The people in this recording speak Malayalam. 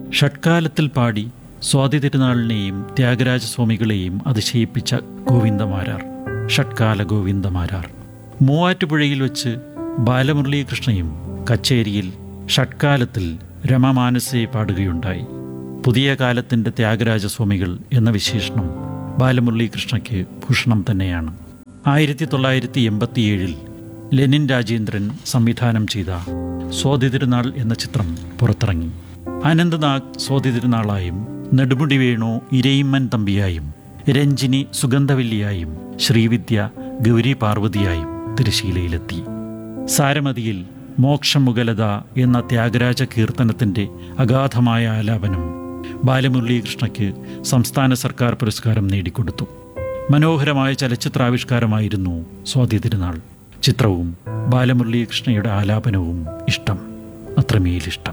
ഷഡ്കാലത്തിൽ പാടി സ്വാതി തിരുനാളിനെയും ത്യാഗരാജസ്വാമികളെയും അതിശയിപ്പിച്ച ഗോവിന്ദമാരാർ ഷഡ്കാല ഗോവിന്ദമാരാർ മൂവാറ്റുപുഴയിൽ വെച്ച് ബാലമുരളീകൃഷ്ണയും കച്ചേരിയിൽ ഷഡ്കാലത്തിൽ രമമാനസയെ പാടുകയുണ്ടായി പുതിയ കാലത്തിൻ്റെ ത്യാഗരാജസ്വാമികൾ എന്ന വിശേഷണം ബാലമുരളീകൃഷ്ണയ്ക്ക് ഭൂഷണം തന്നെയാണ് ആയിരത്തി തൊള്ളായിരത്തി എൺപത്തിയേഴിൽ ലെനിൻ രാജേന്ദ്രൻ സംവിധാനം ചെയ്ത സ്വാതി തിരുനാൾ എന്ന ചിത്രം പുറത്തിറങ്ങി അനന്തനാഗ് സ്വാതി തിരുനാളായും നെടുമുടി വേണു ഇരയിമ്മൻ തമ്പിയായും രഞ്ജിനി സുഗന്ധവല്ലിയായും ശ്രീവിദ്യ ഗൗരി പാർവതിയായും തിരശീലയിലെത്തി സാരമതിയിൽ മോക്ഷമുഗലത എന്ന ത്യാഗരാജ കീർത്തനത്തിൻ്റെ അഗാധമായ ആലാപനം ബാലമുരളീകൃഷ്ണയ്ക്ക് സംസ്ഥാന സർക്കാർ പുരസ്കാരം നേടിക്കൊടുത്തു മനോഹരമായ ചലച്ചിത്രാവിഷ്കാരമായിരുന്നു സ്വാതി തിരുനാൾ ചിത്രവും ബാലമുരളീകൃഷ്ണയുടെ ആലാപനവും ഇഷ്ടം അത്രമേലിഷ്ടം